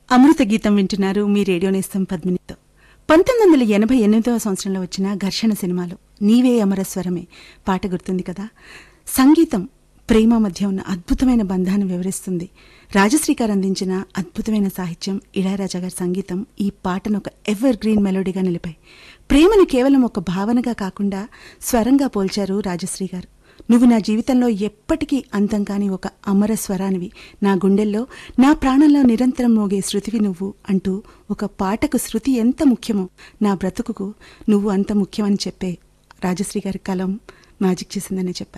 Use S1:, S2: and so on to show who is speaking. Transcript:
S1: అమృత గీతం వింటున్నారు మీ రేడియో నేస్తం పద్మినితో పంతొమ్మిది వందల ఎనభై ఎనిమిదవ సంవత్సరంలో వచ్చిన ఘర్షణ సినిమాలో నీవే అమరస్వరమే పాట గుర్తుంది కదా సంగీతం ప్రేమ మధ్య ఉన్న అద్భుతమైన బంధాన్ని వివరిస్తుంది రాజశ్రీ గారు అందించిన అద్భుతమైన సాహిత్యం ఇళయరాజా గారి సంగీతం ఈ పాటను ఒక ఎవర్ గ్రీన్ మెలోడీగా నిలిపాయి ప్రేమను కేవలం ఒక భావనగా కాకుండా స్వరంగా పోల్చారు రాజశ్రీ గారు నువ్వు నా జీవితంలో ఎప్పటికీ అంతం కాని ఒక అమర స్వరానివి నా గుండెల్లో నా ప్రాణంలో నిరంతరం మోగే శృతివి నువ్వు అంటూ ఒక పాటకు శృతి ఎంత ముఖ్యమో నా బ్రతుకుకు నువ్వు అంత ముఖ్యమని చెప్పే రాజశ్రీ గారి కలం మ్యాజిక్ చేసిందని చెప్పారు